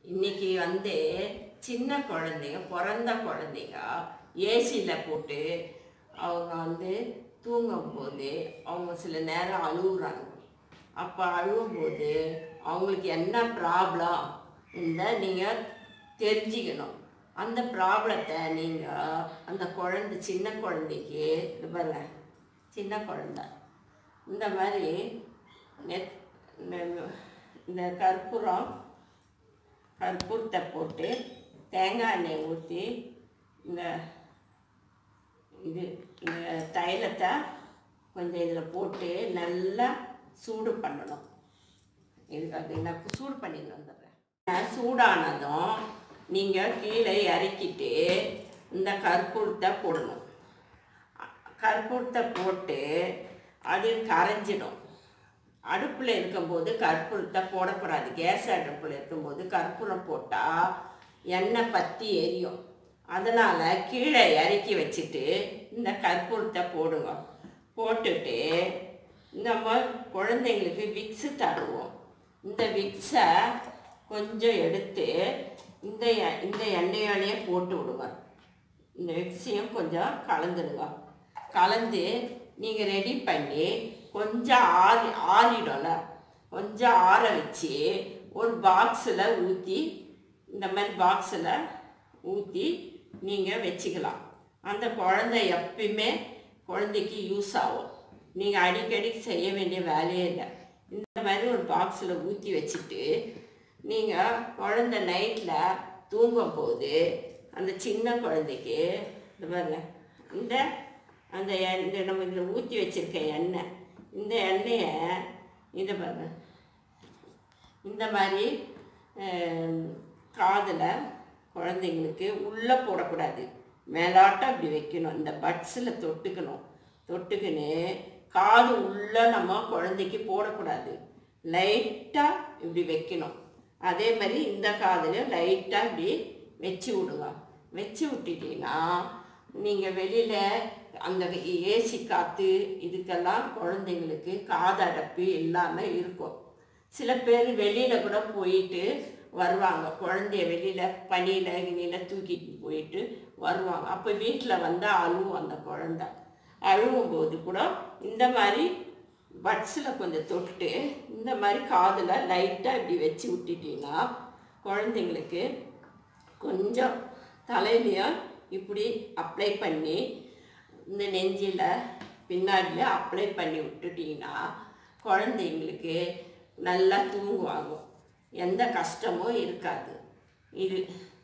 இன்னைக்கு வந்து சின்ன குழந்தைங்க பிறந்த குழந்தைங்க ஏசியில் போட்டு அவங்க வந்து தூங்கும்போது அவங்க சில நேரம் அழுகுறாங்க அப்போ அழுகும்போது அவங்களுக்கு என்ன ப்ராப்ளம் இந்த நீங்கள் தெரிஞ்சுக்கணும் அந்த ப்ராப்ளத்தை நீங்கள் அந்த குழந்தை சின்ன குழந்தைக்கு இது பாருங்க சின்ன குழந்தை இந்த மாதிரி நெத் இந்த- இந்த கற்பூரம் கற்பூரத்தை போட்டு தேங்காய் எண்ணெய் ஊற்றி இந்த இது இந்த தைலத்தை கொஞ்சம் இதில் போட்டு நல்லா சூடு பண்ணணும் இதுக்காக நான் சூடு பண்ணிட்டு வந்துடுறேன் சூடானதும் நீங்கள் கீழே இறக்கிட்டு இந்த கற்பூரத்தை போடணும் கற்பூரத்தை போட்டு அது கரைஞ்சிடும் அடுப்பில் இருக்கும்போது கற்பூரத்தை போடக்கூடாது கேஸ் அடுப்பில் இருக்கும்போது கற்பூரம் போட்டால் எண்ணெய் பற்றி எரியும் அதனால் கீழே இறக்கி வச்சுட்டு இந்த கற்பூரத்தை போடுங்க போட்டுட்டு நம்ம குழந்தைங்களுக்கு விக்ஸு தருவோம் இந்த விக்ஸை கொஞ்சம் எடுத்து இந்த எ- இந்த எண்ணெயோடையே போட்டு விடுங்க இந்த விக்ஸையும் கொஞ்சம் கலந்துடுங்க கலந்து நீங்கள் ரெடி பண்ணி கொஞ்சம் ஆறி ஆறிடும்ல கொஞ்சம் ஆற வச்சு ஒரு பாக்ஸில் ஊற்றி இந்த மாதிரி பாக்ஸில் ஊற்றி நீங்கள் வச்சுக்கலாம் அந்த குழந்தை எப்பயுமே குழந்தைக்கு யூஸ் ஆகும் நீங்கள் அடிக்கடி செய்ய வேண்டிய வேலையே இல்லை இந்த மாதிரி ஒரு பாக்ஸில் ஊற்றி வச்சுட்டு நீங்கள் குழந்தை நைட்டில் தூங்கும்போது அந்த சின்ன குழந்தைக்கு இந்த பாருங்க இந்த அந்த எண்- இந்த நம்ம இதில் ஊற்றி வச்சிருக்க எண்ணெய் இந்த எண்ணெயை இதை பாருங்க இந்த மாதிரி காதில் குழந்தைங்களுக்கு உள்ளே போடக்கூடாது மேலாட்டம் அப்படி வைக்கணும் இந்த பட்ஸில் தொட்டுக்கணும் தொட்டுக்கின்னு காது உள்ளே நம்ம குழந்தைக்கு போடக்கூடாது லைட்டாக இப்படி வைக்கணும் அதே மாதிரி இந்த காதுலையும் லைட்டாக இப்படி வச்சு விடுங்க வச்சு விட்டுட்டீங்கன்னா நீங்கள் வெளியில் அந்த ஏசி காற்று இதுக்கெல்லாம் குழந்தைங்களுக்கு காதடைப்பு இல்லாமல் இருக்கும் சில பேர் வெளியில் கூட போயிட்டு வருவாங்க குழந்தைய வெளியில் பனியில் கிணியில் தூக்கிட்டு போயிட்டு வருவாங்க அப்போ வீட்டில் வந்தால் அழுவும் அந்த குழந்தை அழுவும்போது கூட இந்த மாதிரி பட்ஸில் கொஞ்சம் தொட்டு இந்த மாதிரி காதில் லைட்டாக இப்படி வச்சு விட்டுட்டீங்கன்னா குழந்தைங்களுக்கு கொஞ்சம் தலையிலையும் இப்படி அப்ளை பண்ணி இந்த நெஞ்சில் பின்னாடியில் அப்ளை பண்ணி விட்டுட்டிங்கன்னா குழந்தைங்களுக்கு நல்லா தூங்குவாங்க எந்த கஷ்டமும் இருக்காது இது